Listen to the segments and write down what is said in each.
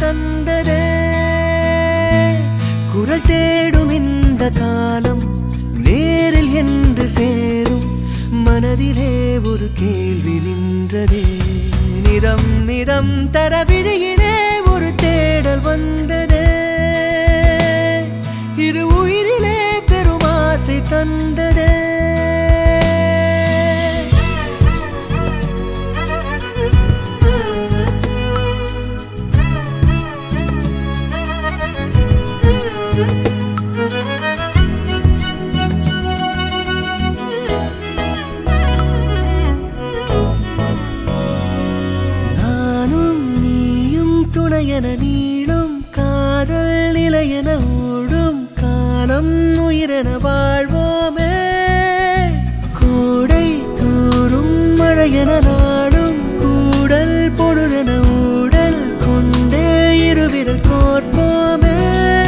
தந்ததே குரல் தேடும் இந்த காலம் நேரில் என்று சேரும் மனதிலே ஒரு கேள்வி நின்றதே நிறம் நிறம் தர விழியிலே ஒரு தேடல் வந்ததே இரு உயிரிலே பெருமாசை தந்ததே நானும் நீயும் துணையென நீளும் காதல் நிலையென ஓடும் காலம் உயிரென வாழ்வோமே கோடை தூரும் மழையென நாடும் கூடல் பொழுதென ஊடல் கொண்டே இருவிரல் கோர்ப்போமே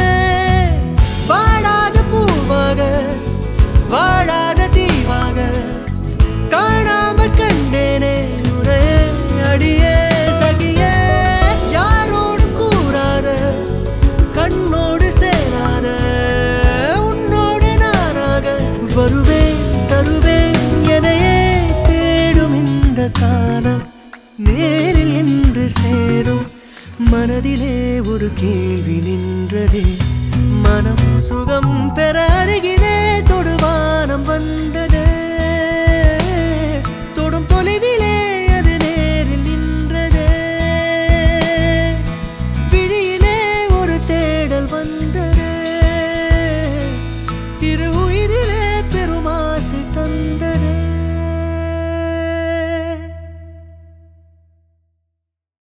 வாடாத பூவாக வாழாத தீவாக காணாமல் கண்டேனே உரை அடியே சகியே யாரோடும் கூறாத கண்ணோடு சேராத உன்னோடு நானாக வருவேன் தருவேன் எனையே தேடும் இந்த காலம் நேரில் என்று சேரும் மனதிலே ஒரு கேள்வி நின்றதே மனம் சுகம் பெற அருகிலே தொடுவானம் வந்து